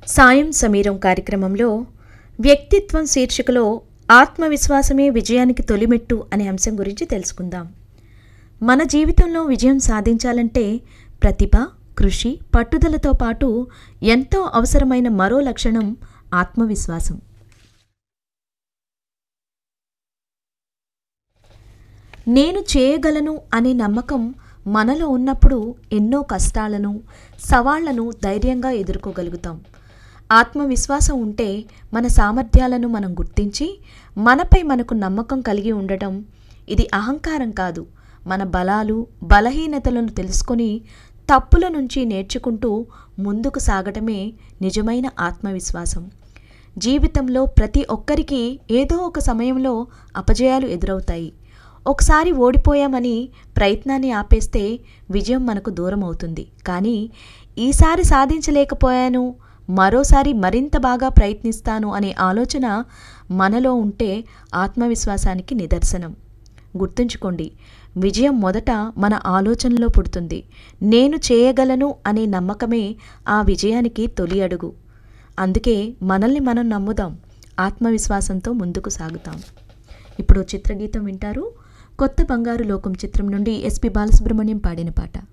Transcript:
సాయం సమీరం కార్యక్రమంలో వ్యక్తిత్వం శీర్షికలో ఆత్మవిశ్వాసమే విజయానికి తొలిమెట్టు అనే అంశం గురించి తెలుసుకుందాం మన జీవితంలో విజయం సాధించాలంటే ప్రతిభ కృషి పట్టుదలతో పాటు ఎంతో అవసరమైన మరో లక్షణం ఆత్మవిశ్వాసం నేను చేయగలను అనే నమ్మకం మనలో ఉన్నప్పుడు ఎన్నో కష్టాలను సవాళ్లను ధైర్యంగా ఎదుర్కోగలుగుతాం ఆత్మవిశ్వాసం ఉంటే మన సామర్థ్యాలను మనం గుర్తించి మనపై మనకు నమ్మకం కలిగి ఉండటం ఇది అహంకారం కాదు మన బలాలు బలహీనతలను తెలుసుకొని తప్పుల నుంచి నేర్చుకుంటూ ముందుకు సాగటమే నిజమైన ఆత్మవిశ్వాసం జీవితంలో ప్రతి ఒక్కరికి ఏదో ఒక సమయంలో అపజయాలు ఎదురవుతాయి ఒకసారి ఓడిపోయామని ప్రయత్నాన్ని ఆపేస్తే విజయం మనకు దూరం అవుతుంది కానీ ఈసారి సాధించలేకపోయాను మరోసారి మరింత బాగా ప్రయత్నిస్తాను అనే ఆలోచన మనలో ఉంటే ఆత్మవిశ్వాసానికి నిదర్శనం గుర్తుంచుకోండి విజయం మొదట మన ఆలోచనలో పుడుతుంది నేను చేయగలను అనే నమ్మకమే ఆ విజయానికి తొలి అడుగు అందుకే మనల్ని మనం నమ్ముదాం ఆత్మవిశ్వాసంతో ముందుకు సాగుతాం ఇప్పుడు చిత్రగీతం వింటారు కొత్త బంగారు లోకం చిత్రం నుండి ఎస్పి బాలసుబ్రహ్మణ్యం పాడిన పాట